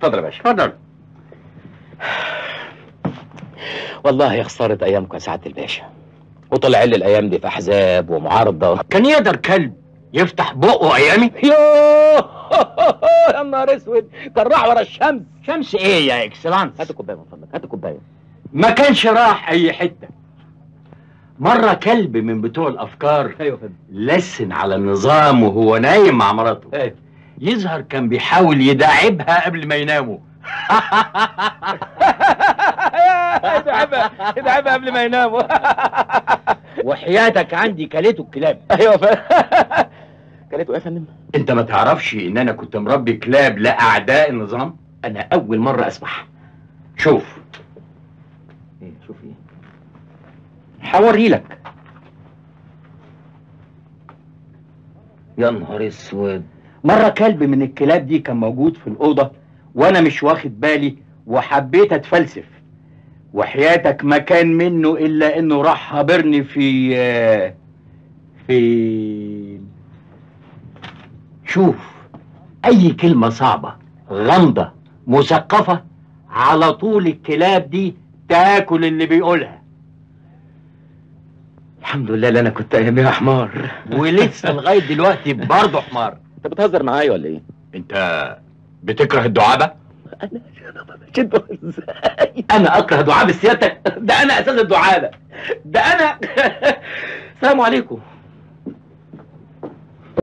اتفضل يا باشا اتفضل والله يا خساره ايامكم يا سعاده الباشا وطلع لي الايام دي في احزاب ومعارضه كان يقدر كلب يفتح بقه ايامي يوه يا نهار اسود كان راح ورا الشمس شمس ايه يا اكسلانس هات كوبايه من فضلك هات كوبايه ما كانش راح اي حته مرة كلب من بتوع الافكار ايوه فندم لسن على النظام وهو نايم مع مراته ايوه يظهر كان بيحاول يداعبها قبل ما يناموا ادعبها ادعبها قبل ما يناموا وحياتك عندي كلته الكلاب ايوه فندم كلته ايه يا فندم انت ما تعرفش ان انا كنت مربي كلاب لاعداء النظام انا اول مره اسمع شوف ايه شوف ايه هوري لك يا نهار اسود مرة كلب من الكلاب دي كان موجود في الأوضة وأنا مش واخد بالي وحبيت أتفلسف وحياتك ما كان منه إلا إنه راح خابرني في في شوف أي كلمة صعبة غامضة مثقفة على طول الكلاب دي تاكل اللي بيقولها الحمد لله اللي انا كنت اياميها حمار ولسه لغاية دلوقتي برضه حمار انت بتهزر معايا ولا ايه؟ أنت بتكره الدعابة؟ انا شده ازاي؟ انا اكره دعابة سيادتك ده انا اساس الدعابة ده انا السلام عليكم